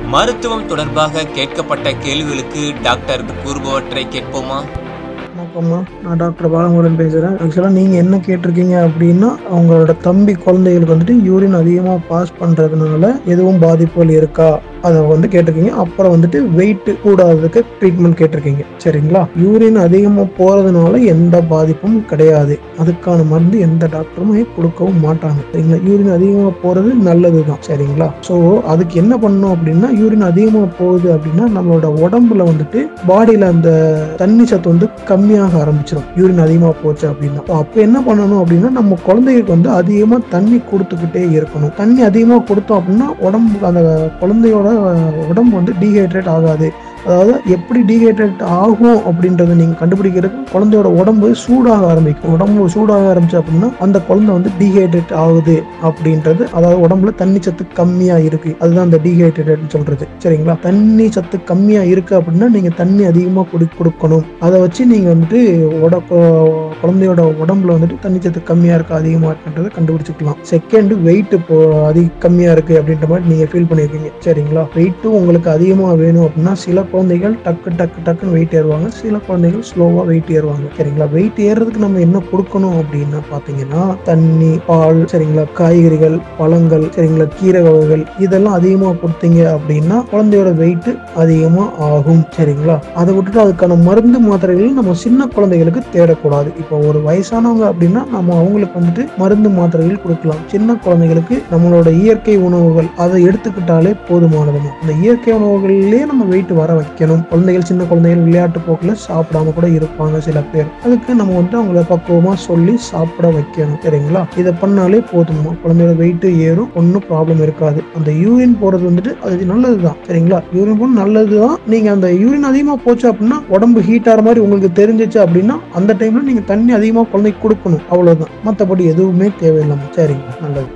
மருத்துவம் தொடர்பாக கேட்கப்பட்ட கேள்விகளுக்கு டாக்டர் கூறுபவற்றை கேட்போமா வணக்கம்மா நான் டாக்டர் பாலமுருகன் பேசுகிறேன் ஆக்சுவலாக நீங்கள் என்ன கேட்டிருக்கீங்க அப்படின்னா அவங்களோட தம்பி குழந்தைகளுக்கு வந்துட்டு யூரின் அதிகமாக பாஸ் பண்ணுறதுனால எதுவும் பாதிப்புகள் இருக்கா அதை வந்து கேட்டிருக்கீங்க அப்புறம் வந்துட்டு வெயிட் கூடாததுக்கு ட்ரீட்மெண்ட் கேட்டிருக்கீங்க சரிங்களா யூரின் அதிகமாக போகிறதுனால எந்த பாதிப்பும் கிடையாது அதுக்கான மருந்து எந்த டாக்டருமே கொடுக்கவும் மாட்டாங்க சரிங்களா யூரின் அதிகமாக போகிறது நல்லது தான் சரிங்களா ஸோ அதுக்கு என்ன பண்ணணும் அப்படின்னா யூரின் அதிகமாக போகுது அப்படின்னா நம்மளோட உடம்புல வந்துட்டு பாடியில் அந்த தண்ணி சத்து வந்து கம்மியாக ஆரம்பிச்சிடும் யூரின் அதிகமாக போச்சு அப்படின்னா So, அப்போ என்ன பண்ணணும் அப்படின்னா நம்ம குழந்தைகளுக்கு வந்து அதிகமாக தண்ணி கொடுத்துக்கிட்டே இருக்கணும் தண்ணி அதிகமாக கொடுத்தோம் அப்படின்னா உடம்பு அந்த குழந்தையோட உடம்பு வந்து டீஹைட்ரேட் ஆகாது அதாவது எப்படி டீஹைட்ரேட் ஆகும் அப்படின்றத நீங்கள் கண்டுபிடிக்கிறதுக்கு குழந்தையோட உடம்பு சூடாக ஆரம்பிக்கும் உடம்பு சூடாக ஆரம்பிச்சு அப்படின்னா அந்த குழந்தை வந்து டீஹைட்ரேட் ஆகுது அப்படின்றது அதாவது உடம்புல தண்ணி சத்து கம்மியாக இருக்கு அதுதான் அந்த டீஹைட்ரேட்னு சொல்றது சரிங்களா தண்ணி சத்து கம்மியாக இருக்கு அப்படின்னா நீங்கள் தண்ணி அதிகமாக குடி கொடுக்கணும் அதை வச்சு நீங்கள் வந்துட்டு உட கு- குழந்தையோட உடம்புல வந்துட்டு தண்ணி சத்து கம்மியாக இருக்கு அதிகமாக இருக்குன்றதை கண்டுபிடிச்சிக்கலாம் செகண்ட் வெயிட் இப்போ அதிக கம்மியாக இருக்கு அப்படின்ற மாதிரி நீங்கள் ஃபீல் பண்ணியிருக்கீங்க சரிங்களா வெயிட்டும் உங்களுக்கு அதிகமாக வேணும் அப்படின்னா சில குழந்தைகள் டக்கு டக்கு டக்குன்னு வெயிட் ஏறுவாங்க சில குழந்தைகள் ஸ்லோவாக வெயிட் ஏறுவாங்க சரிங்களா வெயிட் ஏறுறதுக்கு நம்ம என்ன கொடுக்கணும் அப்படின்னா பார்த்தீங்கன்னா தண்ணி பால் சரிங்களா காய்கறிகள் பழங்கள் சரிங்களா கீரை வகைகள் இதெல்லாம் அதிகமாக கொடுத்தீங்க அப்படின்னா குழந்தையோட வெயிட் அதிகமாக ஆகும் சரிங்களா அதை விட்டுட்டு அதுக்கான மருந்து மாத்திரைகள் நம்ம சின்ன குழந்தைகளுக்கு தேடக்கூடாது இப்போ ஒரு வயசானவங்க அப்படின்னா நம்ம அவங்களுக்கு வந்துட்டு மருந்து மாத்திரைகள் கொடுக்கலாம் சின்ன குழந்தைகளுக்கு நம்மளோட இயற்கை உணவுகள் அதை எடுத்துக்கிட்டாலே போதுமானதுமா அந்த இயற்கை உணவுகளிலே நம்ம வெயிட் வர வைக்கணும் குழந்தைகள் சின்ன குழந்தைகள் விளையாட்டு போக்கில் சாப்பிடாம கூட இருப்பாங்க சில பேர் அதுக்கு நம்ம வந்துட்டு அவங்கள பக்குவமா சொல்லி சாப்பிட வைக்கணும் சரிங்களா இதை பண்ணாலே போதுமா குழந்தையோட வெயிட் ஏறும் ஒன்றும் ப்ராப்ளம் இருக்காது அந்த யூரின் போறது வந்துட்டு அது நல்லதுதான் சரிங்களா யூரின் போன நல்லதுதான் நீங்க அந்த யூரின் அதிகமா போச்சு அப்படின்னா உடம்பு ஹீட் ஆகிற மாதிரி உங்களுக்கு தெரிஞ்சிச்சு அப்படின்னா அந்த டைம்ல நீங்க தண்ணி அதிகமா குழந்தைக்கு கொடுக்கணும் அவ்வளவுதான் மற்றபடி எதுவுமே தேவையில்லாம சரிங்க நல்லது